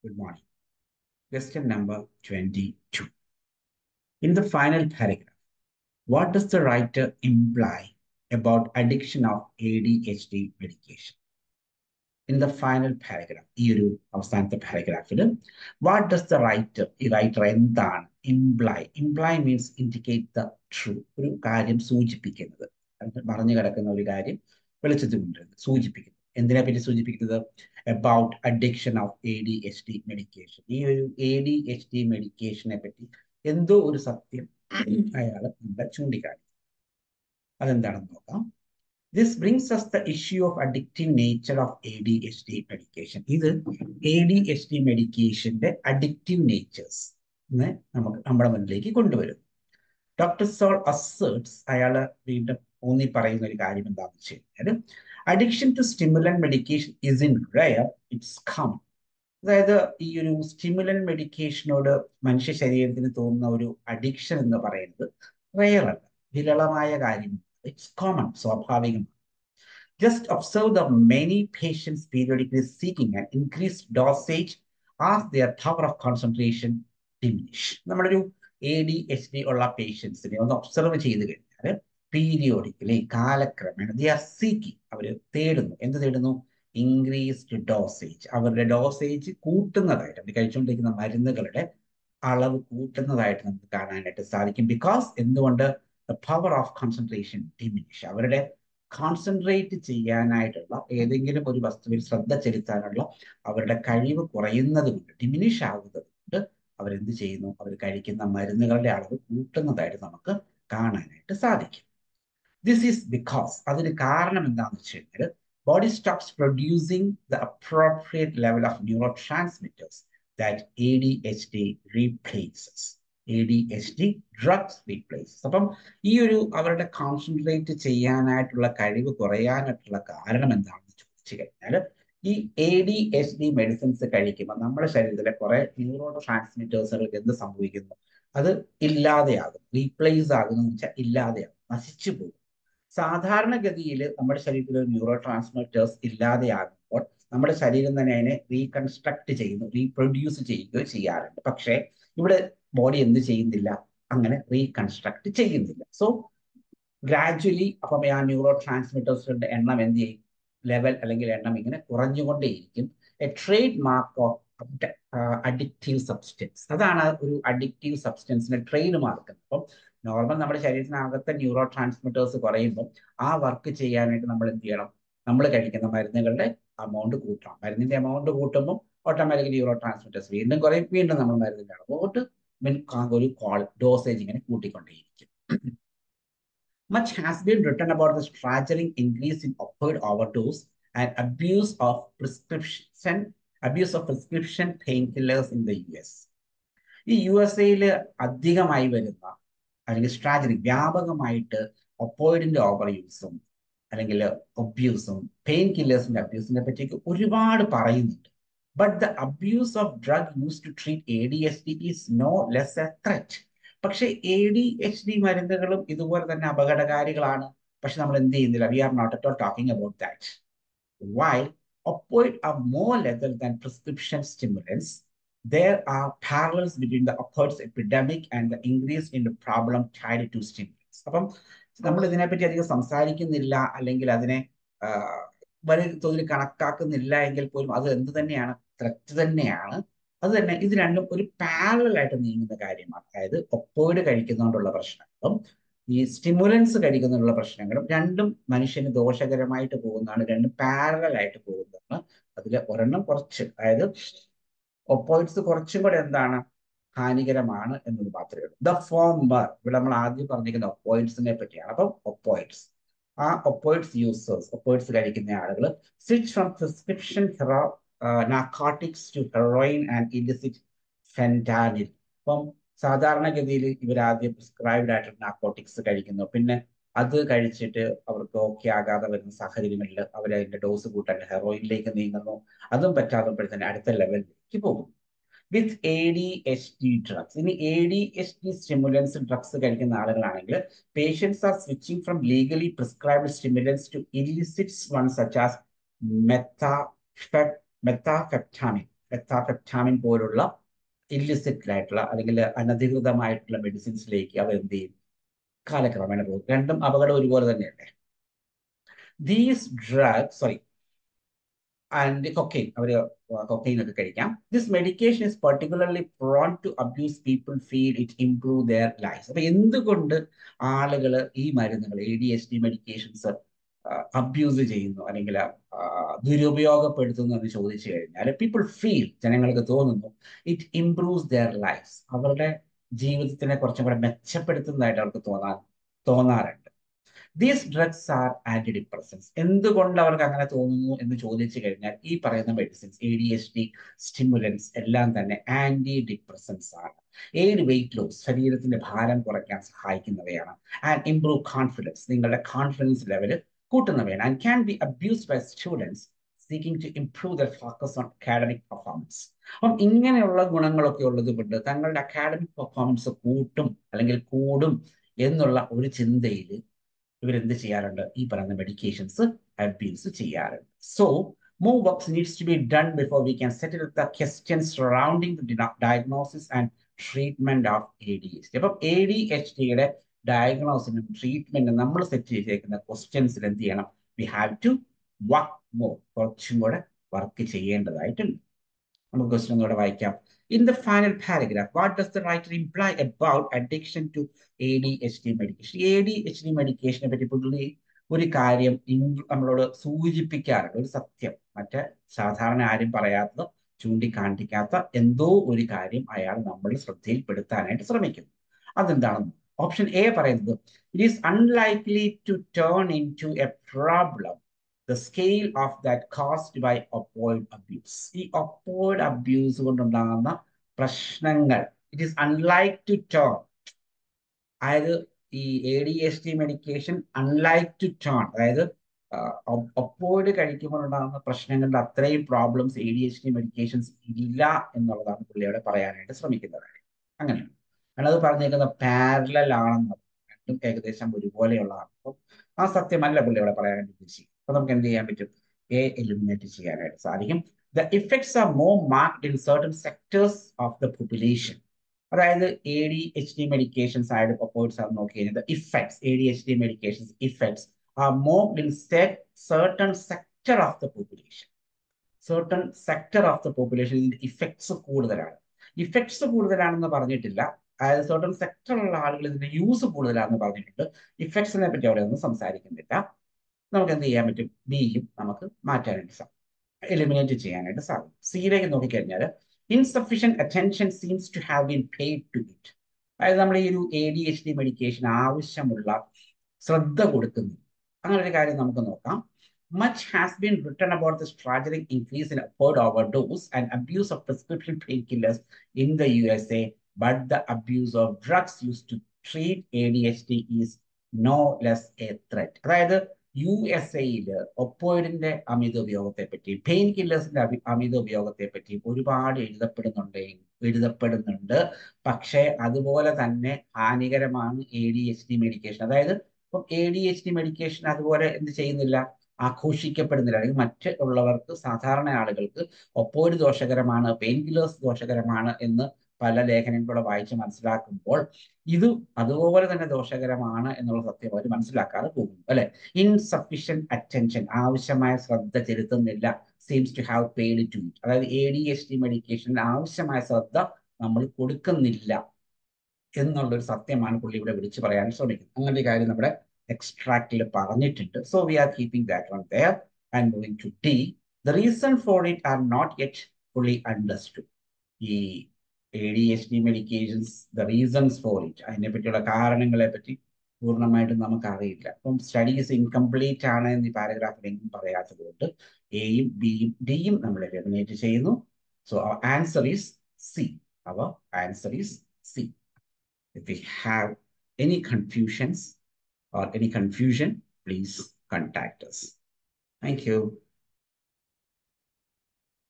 Good morning. Question number 22. In the final paragraph, what does the writer imply about addiction of ADHD medication? In the final paragraph, ഈ ഒരു അവസാനത്തെ പാരഗ്രാഫിൽ what does the writer ഈ writer എന്താണ് imply imply means indicate the true ഒരു കാര്യം സൂചിപ്പിക്കുന്നത് മറഞ്ഞു കിടക്കുന്ന ഒരു കാര്യം വെളിച്ചത്തിൽ കൊണ്ടുവരുന്നത് സൂചിപ്പിക്കുന്നത് എന്തിനെ പറ്റി സൂചിപ്പിക്കുന്നത് about addiction of A D H D medication ഈ ഒരു എ ഡി എച്ച് ഡി മെഡിക്കേഷനെ പറ്റി എന്തോ ഒരു സത്യം അയാൾ നമ്മളെ ചൂണ്ടിക്കാണിക്കും അതെന്താണെന്ന് നോക്കാം this brings us the issue of addictive nature of A D H D medication ഇത് എ ഡി എച്ച് ഡി മെഡിക്കേഷന്റെ അഡിക്റ്റീവ് നേച്ചേഴ്സ് നമുക്ക് നമ്മുടെ മുന്നിലേക്ക് കൊണ്ടുവരും ഡോക്ടർ സോൾ അസേർട്സ് അയാൾ വീണ്ടും ഊന്നി പറയുന്ന ഒരു കാര്യം എന്താണെന്ന് വെച്ച് കഴിഞ്ഞാൽ addiction to stimulant medication is in rare it's come അതായത് ഈ ഒരു സ്റ്റിമുലൻ മെഡിക്കേഷനോട് മനുഷ്യ ശരീരത്തിന് തോന്നുന്ന ഒരു അഡിക്ഷൻ എന്ന് പറയുന്നത് റയർ അല്ല വിരളമായ കാര്യം ഇറ്റ്സ് കോമൺ സ്വാഭാവികമാണ് just observe the many patients periodically seeking and increase dosage as their power of concentration diminish നമ്മളൊരു എ ഡി എച്ച് ഡി ഉള്ള പേഷ്യൻസിനെ ഒന്ന് ഒബ്സർവ് ചെയ്ത് കഴിഞ്ഞാൽ പീരിയോഡിക്കലി കാലക്രമേണ ദി ആർ സീക്കിംഗ് അവർ തേടുന്നു എന്ത് തേടുന്നു ഇൻക്രീസ്ഡ് ഡോസേജ് അവരുടെ ഡോസേജ് കൂട്ടുന്നതായിട്ട് അവർ കഴിച്ചുകൊണ്ടിരിക്കുന്ന മരുന്നുകളുടെ അളവ് കൂട്ടുന്നതായിട്ട് നമുക്ക് കാണാനായിട്ട് സാധിക്കും ബിക്കോസ് എന്തുകൊണ്ട് the power of concentration diminish അവരുടെ കോൺസെൻട്രേറ്റ് ചെയ്യാനായിട്ടുള്ള ഏതെങ്കിലും ഒരു വസ്തുവിൽ ശ്രദ്ധ ചെലുത്താനുള്ള അവരുടെ കഴിവ് കുറയുന്നത് കൊണ്ട് ഡിമിനിഷ് ആകുന്നത് കൊണ്ട് അവരെന്ത് ചെയ്യുന്നു അവർ കഴിക്കുന്ന മരുന്നുകളുടെ അളവ് കൂട്ടുന്നതായിട്ട് നമുക്ക് കാണാനായിട്ട് സാധിക്കും ദിസ് ഈസ് ബിക്കോസ് അതിന് കാരണം എന്താണെന്ന് വെച്ച് കഴിഞ്ഞാൽ body stops producing the appropriate level of neurotransmitters that ADHD replaces. ADHD drugs replaces. അപ്പം ഈ ഒരു അവരുടെ കോൺസെൻട്രേറ്റ് ചെയ്യാനായിട്ടുള്ള കഴിവ് കുറയാനായിട്ടുള്ള കാരണം എന്താണെന്ന് ചോദിച്ചു കഴിഞ്ഞാൽ ഈ A D H D medicines കഴിക്കുമ്പോൾ നമ്മുടെ ശരീരത്തിലെ കുറെ ന്യൂറോ ട്രാൻസ്മിറ്റേഴ്സുകൾക്ക് എന്ത് സംഭവിക്കുന്നു അത് ഇല്ലാതെയാകും റീപ്ലേസ് ആകുന്നു വെച്ചാൽ ഇല്ലാതെയാകും നശിച്ചു പോകും സാധാരണഗതിയിൽ നമ്മുടെ ശരീരത്തിൽ ഒരു ന്യൂറോ ട്രാൻസ്മിറ്റേഴ്സ് ഇല്ലാതെയാകുമ്പോൾ നമ്മുടെ ശരീരം തന്നെ അതിനെ റീകൺസ്ട്രക്ട് ചെയ്യുന്നു റീപ്രൊഡ്യൂസ് ചെയ്യുകയോ ചെയ്യാറുണ്ട് പക്ഷേ ഇവിടെ ബോഡി എന്ത് ചെയ്യുന്നില്ല അങ്ങനെ റീകൺസ്ട്രക്ട് ചെയ്യുന്നില്ല സോ ഗ്രാജുവലി അപ്പം ആ ന്യൂറോ ട്രാൻസ്മിറ്റേഴ്സിന്റെ എണ്ണം എന്ത് ചെയ്യും ലെവൽ അല്ലെങ്കിൽ എണ്ണം ഇങ്ങനെ കുറഞ്ഞുകൊണ്ടേയിരിക്കും a trademark of addictive substance അതാണ് ഒരു അഡിക്റ്റീവ് സബ്സ്റ്റൻസിന്റെ ട്രേഡ് മാർക്ക് അപ്പം നോർമൽ നമ്മുടെ ശരീരത്തിനകത്തെ ന്യൂറോ ട്രാൻസ്മിറ്റേഴ്സ് കുറയുമ്പോൾ ആ വർക്ക് ചെയ്യാനായിട്ട് നമ്മൾ എന്ത് ചെയ്യണം നമ്മൾ കഴിക്കുന്ന മരുന്നുകളുടെ അമൗണ്ട് കൂട്ടണം മരുന്നിന്റെ എമൗണ്ട് കൂട്ടുമ്പോൾ ഓട്ടോമാറ്റിക്കലി ന്യൂറോ ട്രാൻസ്മിറ്റേഴ്സ് വീണ്ടും കുറയും വീണ്ടും നമ്മൾ മരുന്നിന്റെ അളവോട്ട് ഒരു കോൾ ഡോസേജ് ഇങ്ങനെ കൂട്ടിക്കൊണ്ടേയിരിക്കും Much has been written about the staggering increase in opioid overdose and abuse of prescription abuse of prescription painkillers in the US. ഈ യു എസ് എയിൽ അധികമായി വരുന്ന അല്ലെങ്കിൽ സ്ട്രാറ്റജി വ്യാപകമായിട്ട് ഒപ്പോയിഡിന്റെ ഓവർ യൂസും അല്ലെങ്കിൽ ഒബ്യൂസും പെയിൻ കില്ലേഴ്സിന്റെ അബ്യൂസിനെ പറ്റിയൊക്കെ ഒരുപാട് പറയുന്നുണ്ട് but the abuse of drug use to treat A D H D is no less a threat പക്ഷെ എ ഡി എച്ച് ഡി മരുന്നുകളും ഇതുപോലെ തന്നെ അപകടകാരികളാണ് പക്ഷെ നമ്മൾ എന്ത് ചെയ്യുന്നില്ല we are not at all talking about that why opioid are more lethal than prescription stimulants there are parallels between the opioids epidemic and the increase in the problem tied to stimulants. അപ്പം നമ്മൾ ഇതിനെപ്പറ്റി അധികം സംസാരിക്കുന്നില്ല അല്ലെങ്കിൽ അതിനെ വലിയ തോതിൽ കണക്കാക്കുന്നില്ല എങ്കിൽ പോലും അത് എന്ത് തന്നെയാണ് ത്രെറ്റ് തന്നെയാണ് അത് തന്നെ ഇത് രണ്ടും ഒരു പാരലായിട്ട് നീങ്ങുന്ന കാര്യമാണ് അതായത് ഒപ്പോയിഡ് കഴിക്കുന്നതുകൊണ്ടുള്ള പ്രശ്നങ്ങളും ഈ സ്റ്റിമുലൻസ് കഴിക്കുന്നതിനുള്ള പ്രശ്നങ്ങളും രണ്ടും മനുഷ്യന് ദോഷകരമായിട്ട് പോകുന്നതാണ് രണ്ടും പാരലായിട്ട് പോകുന്നതാണ് അതിൽ ഒരെണ്ണം കുറച്ച് അതായത് ഒപ്പോയിഡ്സ് കുറച്ചും കൂടെ എന്താണ് ഹാനികരമാണ് എന്നത് മാത്രമേ ഉള്ളൂ ദ ഫോംബർ ഇവിടെ നമ്മൾ ആദ്യം പറഞ്ഞിരിക്കുന്ന ഒപ്പോയിഡ്സിനെ പറ്റിയാണ് അപ്പം ഒപ്പോയിഡ്സ് ആ ഒപ്പോയിഡ്സ് യൂസേഴ്സ് ഒപ്പോയിഡ്സ് കഴിക്കുന്ന ആളുകൾ switch from prescription hero narcotics to heroin and illicit fentanyl അപ്പം സാധാരണഗതിയിൽ ഇവർ ആദ്യം പ്രിസ്ക്രൈബ്ഡ് ആയിട്ടുള്ള നാർക്കോട്ടിക്സ് കഴിക്കുന്നു പിന്നെ അത് കഴിച്ചിട്ട് അവർക്ക് ഓക്കെ ആകാതെ വരുന്ന സാഹചര്യങ്ങളിൽ അവർ അതിന്റെ ഡോസ് കൂട്ടാൻ ഹെറോയിനിലേക്ക് നീങ്ങുന്നു അതും പറ്റാത്തപ്പോഴത്തന്നെ അടുത്ത ലെവലിലേക്ക് പോകുന്നു with A D H D drugs ഇനി A D H D stimulants drugs കഴിക്കുന്ന ആളുകളാണെങ്കിൽ patients are switching from legally prescribed stimulants to illicits one such as metha methamphetamine methamphetamine പോലുള്ള ഇല്ലിസിറ്റ് ആയിട്ടുള്ള അല്ലെങ്കിൽ അനധികൃതമായിട്ടുള്ള മെഡിസിൻസിലേക്ക് അവർ എന്ത് ചെയ്യും കാലക്രമേണ പോകും രണ്ടും അപകടം ഒരുപോലെ തന്നെയല്ലേ these drug sorry and cocaine അവർ കൊക്കൈൻ ഒക്കെ കഴിക്കാം this medication is particularly prone to abuse people feel it improve their life അപ്പൊ എന്തുകൊണ്ട് ആളുകൾ ഈ മരുന്നുകൾ A D S D medications abuse ചെയ്യുന്നു അല്ലെങ്കിൽ ദുരുപയോഗപ്പെടുത്തുന്നു എന്ന് ചോദിച്ചു കഴിഞ്ഞാൽ പീപ്പിൾ ഫീൽ ജനങ്ങൾക്ക് തോന്നുന്നു ഇറ്റ് ഇംപ്രൂവ്സ് ദെയർ ലൈഫ് അവരുടെ ജീവിതത്തിനെ കുറച്ചും കൂടെ മെച്ചപ്പെടുത്തുന്നതായിട്ട് അവർക്ക് തോന്നാൻ തോന്നാറുണ്ട് these drugs are antidepressants എന്തുകൊണ്ട് അവർക്ക് അങ്ങനെ തോന്നുന്നു എന്ന് ചോദിച്ചു കഴിഞ്ഞാൽ ഈ പറയുന്ന medicines A D H D stimulants എല്ലാം തന്നെ ആന്റി ഡിപ്രസൻസ് ആണ് ഏത് വെയിറ്റ് ലോസ് ശരീരത്തിന്റെ ഭാരം കുറയ്ക്കാൻ സഹായിക്കുന്നവയാണ് ആൻഡ് ഇംപ്രൂവ് കോൺഫിഡൻസ് നിങ്ങളുടെ കോൺഫിഡൻസ് ലെവൽ കൂട്ടുന്നവയാണ് and can be abused by students seeking to improve their focus on academic performance അപ്പം ഇങ്ങനെയുള്ള ഗുണങ്ങളൊക്കെ ഉള്ളത് കൊണ്ട് തങ്ങളുടെ അക്കാഡമിക് പെർഫോമൻസ് കൂട്ടും അല്ലെങ്കിൽ കൂടും എന്നുള്ള ഒരു ചിന്തയിൽ ഇവരെന്ത് ചെയ്യാറുണ്ട് ഈ പറയുന്ന മെഡിക്കേഷൻസ് അബ്യൂസ് ചെയ്യാറുണ്ട് so more works needs to be done before we can settle the questions surrounding the diagnosis and treatment of ADHD. അപ്പം എ ഡി എച്ച് ഡിയുടെ ഡയഗ്നോസിനും ട്രീറ്റ്മെന്റും നമ്മൾ സെറ്റ് ചെയ്തേക്കുന്ന ക്വസ്റ്റ്യൻസിൽ എന്ത് ചെയ്യണം we have to work more കുറച്ചും കൂടെ വർക്ക് ചെയ്യേണ്ടതായിട്ടുണ്ട് നമുക്ക് ക്വസ്റ്റ്യൻ കൂടെ വായിക്കാം in the final paragraph what does the writer imply about addiction to A D H D medication A D H D മെഡിക്കേഷനെ പറ്റി പുള്ളി ഒരു കാര്യം നമ്മളോട് സൂചിപ്പിക്കാറുണ്ട് ഒരു സത്യം മറ്റേ സാധാരണ ആരും പറയാത്തത് ചൂണ്ടിക്കാണിക്കാത്ത എന്തോ ഒരു കാര്യം അയാൾ നമ്മൾ ശ്രദ്ധയിൽപ്പെടുത്താനായിട്ട് ശ്രമിക്കുന്നു അതെന്താണെന്ന് ഓപ്ഷൻ എ പറയുന്നത് it is unlikely to turn into a problem the scale of that caused by opioid abuse ഈ ഒപ്പോയിഡ് അബ്യൂസ് കൊണ്ടുണ്ടാകുന്ന പ്രശ്നങ്ങൾ it is unlike to turn അതായത് ഈ A D S T medication unlike to turn അതായത് opioid കഴിക്കുമ്പോൾ ഉണ്ടാകുന്ന പ്രശ്നങ്ങളുടെ അത്രയും problems A D H D medications ഇല്ല എന്നുള്ളതാണ് പുള്ളിയോടെ പറയാനായിട്ട് ശ്രമിക്കുന്നത് അങ്ങനെയാണ് ഞാനത് പറഞ്ഞേക്കുന്നത് പാരലൽ ആണെന്ന് രണ്ടും ഏകദേശം ഒരുപോലെയുള്ളതാണ് അപ്പം ആ സത്യമല്ല പുള്ളിയോടെ പറയാനായിട്ട് ഉദ്ദേശിക്കും അപ്പൊ നമുക്ക് എന്ത് ചെയ്യാൻ പറ്റും എ എലിമിനേറ്റ് ചെയ്യാനായിട്ട് സാധിക്കും the effects are more marked in certain sectors of the population അതായത് A D H D medications ആയിട്ട് ഒപ്പോയിഡ്സ് ആണ് നോക്കി കഴിഞ്ഞാൽ effects A D H D medications effects are more in certain sector of the population certain sector of the population ഇതിന്റെ effects കൂടുതലാണ് effects കൂടുതലാണെന്ന് പറഞ്ഞിട്ടില്ല അതായത് സർട്ടൺ സെക്ടറിലുള്ള ആളുകൾ ഇതിന്റെ യൂസ് കൂടുതലാണെന്ന് പറഞ്ഞിട്ടുണ്ട് ഇഫക്ട്സിനെ പറ്റി അവിടെ ഒന്നും സംസാരിക്കുന്നില്ല നമുക്ക് എന്ത് ചെയ്യാൻ പറ്റും ബിയും നമുക്ക് മാറ്റാനായിട്ട് സാധിക്കും എലിമിനേറ്റ് ചെയ്യാനായിട്ട് സാധിക്കും സിയിലേക്ക് നോക്കിക്കഴിഞ്ഞാൽ insufficient attention seems to have been paid to it അതായത് നമ്മൾ ഈ ഒരു A D H D medication ആവശ്യമുള്ള ശ്രദ്ധ കൊടുക്കുന്നു അങ്ങനെ ഒരു കാര്യം നമുക്ക് നോക്കാം Much has been written about this tragic increase in upward overdose and abuse of prescription painkillers in the USA, but the abuse of drugs used to treat ADHD is no less a threat. അതായത് U S എയിൽ ഒപ്പോയിഡിന്റെ അമിത ഉപയോഗത്തെ പറ്റി pain കില്ലേഴ്സിന്റെ അമിത ഉപയോഗത്തെ പറ്റി ഒരുപാട് എഴുതപ്പെടുന്നുണ്ട് എഴുതപ്പെടുന്നുണ്ട് പക്ഷേ അതുപോലെ തന്നെ ഹാനികരമാണ് A D H D medication അതായത് ഇപ്പം A D H D medication അതുപോലെ എന്ത് ചെയ്യുന്നില്ല ആഘോഷിക്കപ്പെടുന്നില്ല അല്ലെങ്കിൽ മറ്റ് ഉള്ളവർക്ക് സാധാരണ ആളുകൾക്ക് ഒപ്പോയിഡ് ദോഷകരമാണ് പെയിൻ കില്ലേഴ്സ് ദോഷകരമാണ് എന്ന് പല ലേഖനങ്ങളൂടെ വായിച്ച് മനസ്സിലാക്കുമ്പോൾ ഇത് അതുപോലെ തന്നെ ദോഷകരമാണ് എന്നുള്ള സത്യം അവർ മനസ്സിലാക്കാതെ പോകുന്നു അല്ലെ ഇൻസഫിഷ്യന്റ് അറ്റൻഷൻ ആവശ്യമായ ശ്രദ്ധ ചെലുത്തുന്നില്ല seems to have paid to it അതായത് എ ഡി എച്ച് ഡി മെഡിക്കേഷനിൽ ആവശ്യമായ ശ്രദ്ധ നമ്മൾ കൊടുക്കുന്നില്ല എന്നുള്ളൊരു സത്യമാണ് പുള്ളി ഇവിടെ വിളിച്ചു പറയാൻ ശ്രമിക്കുന്നത് അങ്ങനെ കാര്യം നമ്മുടെ എക്സ്ട്രാക്റ്റിൽ പറഞ്ഞിട്ടുണ്ട് so we are keeping that one there and moving to D the reason for it are not yet fully understood ഈ A D H D medications the reasons for it അതിനെ പറ്റിയുള്ള കാരണങ്ങളെ പറ്റി പൂർണ്ണമായിട്ടും നമുക്കറിയില്ല അപ്പം സ്റ്റഡീസ് ഇൻകംപ്ലീറ്റ് ആണ് എന്ന് ഈ പാരഗ്രാഫിൽ എങ്ങും പറയാത്തത് കൊണ്ട് എയും ബിയും ഡിയും നമ്മൾ എലിമിനേറ്റ് ചെയ്യുന്നു സോ അവർ ആൻസർ ഈസ് സി അവർ answer is C if we have any confusions or any confusion, please contact us. Thank you.